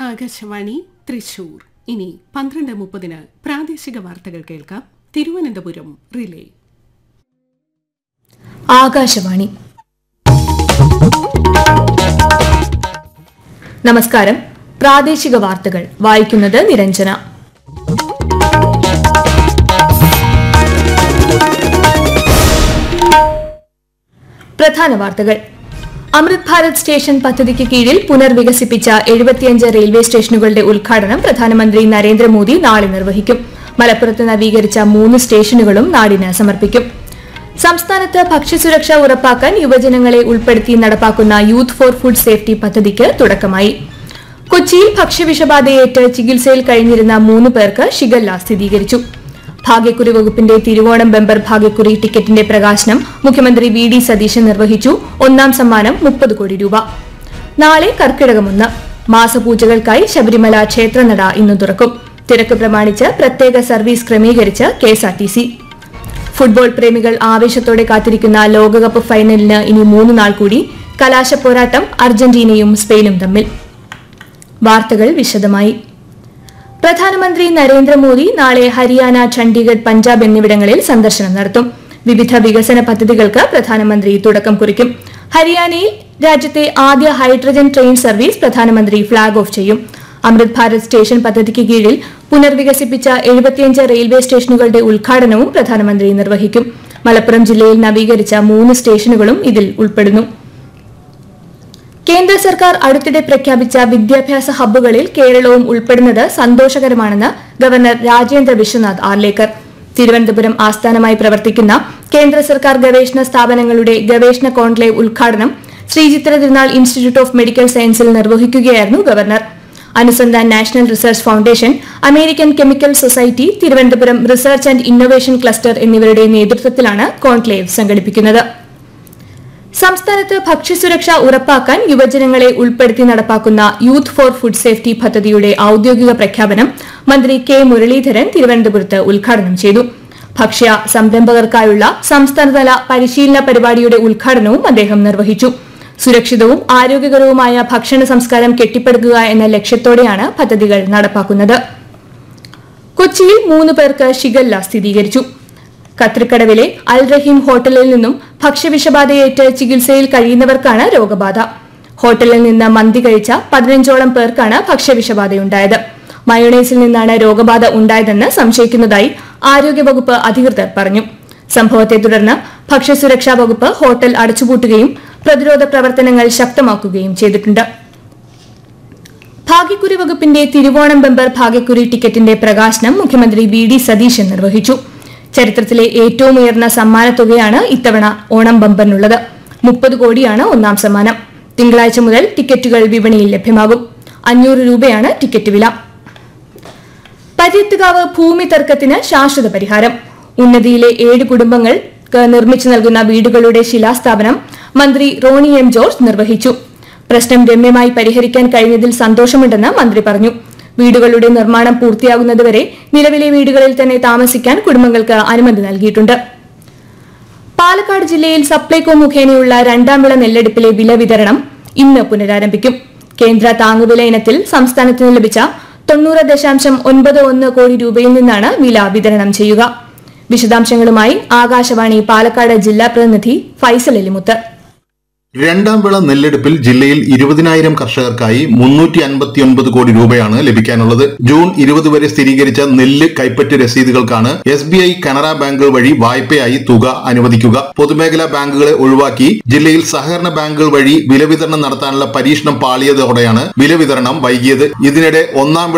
ആകാശവാണി തൃശൂർ ഇനി പന്ത്രണ്ട് മുപ്പതിന് പ്രാദേശിക വാർത്തകൾ കേൾക്കാം തിരുവനന്തപുരം റിലേ ആകാശവാണി നമസ്കാരം പ്രാദേശിക വാർത്തകൾ വായിക്കുന്നത് നിരഞ്ജന പ്രധാന വാർത്തകൾ അമൃത് ഭാരത് സ്റ്റേഷൻ പദ്ധതിക്ക് കീഴിൽ പുനർവികസിപ്പിച്ച എഴുപത്തിയഞ്ച് റെയിൽവേ സ്റ്റേഷനുകളുടെ ഉദ്ഘാടനം പ്രധാനമന്ത്രി നരേന്ദ്രമോദി നാളെ നിർവഹിക്കും മലപ്പുറത്ത് നവീകരിച്ച മൂന്ന് സ്റ്റേഷനുകളും നാടിന് സമർപ്പിക്കും സംസ്ഥാനത്ത് ഭക്ഷ്യസുരക്ഷ ഉറപ്പാക്കാൻ യുവജനങ്ങളെ ഉൾപ്പെടുത്തി നടപ്പാക്കുന്ന യൂത്ത് ഫോർ ഫുഡ് സേഫ്റ്റി പദ്ധതിക്ക് തുടക്കമായി കൊച്ചിയിൽ ഭക്ഷ്യവിഷബാധയേറ്റ് ചികിത്സയിൽ കഴിഞ്ഞിരുന്ന മൂന്ന് പേർക്ക് ഷിഗല്ല സ്ഥിരീകരിച്ചു ഭാഗ്യക്കുറി വകുപ്പിന്റെ തിരുവോണം ബെമ്പർ ഭാഗ്യക്കുറി ടിക്കറ്റിന്റെ പ്രകാശനം മുഖ്യമന്ത്രി വി ഡി സതീശൻ നിർവഹിച്ചു ഒന്നാം സമ്മാനം മുപ്പത് കോടി രൂപ നാളെ കർക്കിടകമൊന്ന് മാസപൂജകൾക്കായി ശബരിമല ക്ഷേത്രനട ഇന്ന് തുറക്കും തിരക്ക് പ്രമാണിച്ച് പ്രത്യേക സർവീസ് ക്രമീകരിച്ച് കെഎസ്ആർടിസി ഫുട്ബോൾ പ്രേമികൾ ആവേശത്തോടെ കാത്തിരിക്കുന്ന ലോകകപ്പ് ഫൈനലിന് ഇനി മൂന്ന് നാൾ കൂടി കലാശ പോരാട്ടം അർജന്റീനയും സ്പെയിനും തമ്മിൽ വാർത്തകൾ വിശദമായി പ്രധാനമന്ത്രി നരേന്ദ്രമോദി നാളെ ഹരിയാന ചണ്ഡീഗഡ് പഞ്ചാബ് എന്നിവിടങ്ങളിൽ സന്ദർശനം നടത്തും വിവിധ വികസന പദ്ധതികൾക്ക് പ്രധാനമന്ത്രി തുടക്കം കുറിക്കും ഹരിയാനയിൽ രാജ്യത്തെ ആദ്യ ഹൈഡ്രജൻ ട്രെയിൻ സർവീസ് പ്രധാനമന്ത്രി ഫ്ളാഗ് ഓഫ് ചെയ്യും അമൃത് ഭാരത് സ്റ്റേഷൻ പദ്ധതിക്ക് കീഴിൽ പുനർവികസിപ്പിച്ച എഴുപത്തിയഞ്ച് റെയിൽവേ സ്റ്റേഷനുകളുടെ ഉദ്ഘാടനവും പ്രധാനമന്ത്രി നിർവഹിക്കും മലപ്പുറം ജില്ലയിൽ നവീകരിച്ച മൂന്ന് സ്റ്റേഷനുകളും ഇതിൽ ഉൾപ്പെടുന്നു കേന്ദ്ര സർക്കാർ അടുത്തിടെ പ്രഖ്യാപിച്ച വിദ്യാഭ്യാസ ഹബ്ബുകളിൽ കേരളവും ഉൾപ്പെടുന്നത് സന്തോഷകരമാണെന്ന് ഗവർണർ രാജേന്ദ്ര വിശ്വനാഥ് ആർലേക്കർ തിരുവനന്തപുരം ആസ്ഥാനമായി പ്രവർത്തിക്കുന്ന കേന്ദ്ര സർക്കാർ ഗവേഷണ സ്ഥാപനങ്ങളുടെ ഗവേഷണ കോൺക്ലേവ് ഉദ്ഘാടനം ശ്രീചിത്ര തിരുനാൾ ഇൻസ്റ്റിറ്റ്യൂട്ട് ഓഫ് മെഡിക്കൽ സയൻസിൽ നിർവഹിക്കുകയായിരുന്നു governor Anusandhan national research foundation American chemical society Thiruvananthapuram research and innovation cluster എന്നിവരുടെ നേതൃത്വത്തിലാണ് കോൺക്ലേവ് സംഘടിപ്പിക്കുന്നത് സംസ്ഥാനത്ത് ഭക്ഷ്യസുരക്ഷ ഉറപ്പാക്കാൻ യുവജനങ്ങളെ ഉൾപ്പെടുത്തി നടപ്പാക്കുന്ന യൂത്ത് ഫോർ ഫുഡ് സേഫ്റ്റി പദ്ധതിയുടെ ഔദ്യോഗിക പ്രഖ്യാപനം മന്ത്രി കെ മുരളീധരൻ തിരുവനന്തപുരത്ത് ഉദ്ഘാടനം ചെയ്തു ഭക്ഷ്യ സംരംഭകർക്കായുള്ള സംസ്ഥാനതല പരിശീലന പരിപാടിയുടെ ഉദ്ഘാടനവും അദ്ദേഹം നിർവഹിച്ചു സുരക്ഷിതവും ആരോഗ്യകരവുമായ ഭക്ഷണ സംസ്കാരം കെട്ടിപ്പടുക്കുക എന്ന ലക്ഷ്യത്തോടെയാണ് പദ്ധതികൾ നടപ്പാക്കുന്നത് കൊച്ചിയിൽ മൂന്ന് പേർക്ക് ഷിഗല്ല സ്ഥിരീകരിച്ചു കത്രിക്കടവിലെ അൽ റഹീം ഹോട്ടലിൽ നിന്നും ഭക്ഷ്യവിഷബാധയേറ്റ് ചികിത്സയിൽ കഴിയുന്നവർക്കാണ് രോഗബാധ ഹോട്ടലിൽ നിന്ന് മന്തി കഴിച്ച പതിനഞ്ചോളം പേർക്കാണ് ഭക്ഷ്യവിഷബാധയുണ്ടായത് മയോണൈസിൽ നിന്നാണ് രോഗബാധ ഉണ്ടായതെന്ന് സംശയിക്കുന്നതായി ആരോഗ്യവകുപ്പ് അധികൃതർ പറഞ്ഞു സംഭവത്തെ തുടർന്ന് ഭക്ഷ്യസുരക്ഷാ വകുപ്പ് ഹോട്ടൽ അടച്ചുപൂട്ടുകയും പ്രതിരോധ പ്രവർത്തനങ്ങൾ ശക്തമാക്കുകയും ചെയ്തിട്ടുണ്ട് ഭാഗ്യക്കുറി വകുപ്പിന്റെ തിരുവോണം ബെമ്പർ ഭാഗ്യക്കുറി ടിക്കറ്റിന്റെ പ്രകാശനം മുഖ്യമന്ത്രി വി ഡി സതീശൻ നിർവഹിച്ചു ചരിത്രത്തിലെ ഏറ്റവും ഉയർന്ന സമ്മാനത്തുകയാണ് ഇത്തവണ ഓണം ബമ്പറിനുള്ളത് മുപ്പത് കോടിയാണ് ഒന്നാം സമ്മാനം തിങ്കളാഴ്ച മുതൽ ടിക്കറ്റുകൾ വിപണിയിൽ ലഭ്യമാകും അഞ്ഞൂറ് രൂപയാണ് ടിക്കറ്റ് വില പര്യത്തുകാവ് ഭൂമി തർക്കത്തിന് ശാശ്വത പരിഹാരം ഉന്നതിയിലെ ഏഴ് കുടുംബങ്ങൾക്ക് നിർമ്മിച്ചു നൽകുന്ന വീടുകളുടെ ശിലാസ്ഥാപനം മന്ത്രി റോണി എം ജോർജ് നിർവഹിച്ചു പ്രശ്നം രമ്യമായി പരിഹരിക്കാൻ കഴിഞ്ഞതിൽ സന്തോഷമുണ്ടെന്ന് മന്ത്രി പറഞ്ഞു വീടുകളുടെ നിർമ്മാണം പൂർത്തിയാകുന്നതുവരെ നിലവിലെ വീടുകളിൽ തന്നെ താമസിക്കാൻ കുടുംബങ്ങൾക്ക് അനുമതി നൽകിയിട്ടുണ്ട് പാലക്കാട് ജില്ലയിൽ സപ്ലൈകോ മുഖേനയുള്ള രണ്ടാം വിള നെല്ലെടുപ്പിലെ വില വിതരണം ഇന്ന് പുനരാരംഭിക്കും കേന്ദ്ര താങ്ങുവില ഇനത്തിൽ സംസ്ഥാനത്തിന് ലഭിച്ച തൊണ്ണൂറ് ദശാംശം ഒൻപത് ഒന്ന് കോടി രൂപയിൽ നിന്നാണ് വില വിതരണം ചെയ്യുക വിശദാംശങ്ങളുമായി ആകാശവാണി പാലക്കാട് ജില്ലാ പ്രതിനിധി ഫൈസൽ എലിമുത്ത് രണ്ടാം വിള നെല്ലെടുപ്പിൽ ജില്ലയിൽ ഇരുപതിനായിരം കർഷകർക്കായി മുന്നൂറ്റി അൻപത്തിയൊൻപത് കോടി രൂപയാണ് ലഭിക്കാനുള്ളത് ജൂൺ ഇരുപത് വരെ സ്ഥിരീകരിച്ച നെല്ല് കൈപ്പറ്റ് രസീതുകൾക്കാണ് എസ് ബി ഐ കനറ ബാങ്കുകൾ വഴി വായ്പയായി തുക അനുവദിക്കുക പൊതുമേഖലാ ബാങ്കുകളെ ഒഴിവാക്കി ജില്ലയിൽ സഹകരണ ബാങ്കുകൾ വഴി വില വിതരണം നടത്താനുള്ള പരീക്ഷണം പാളിയതോടെയാണ് വില വിതരണം വൈകിയത് ഇതിനിടെ ഒന്നാം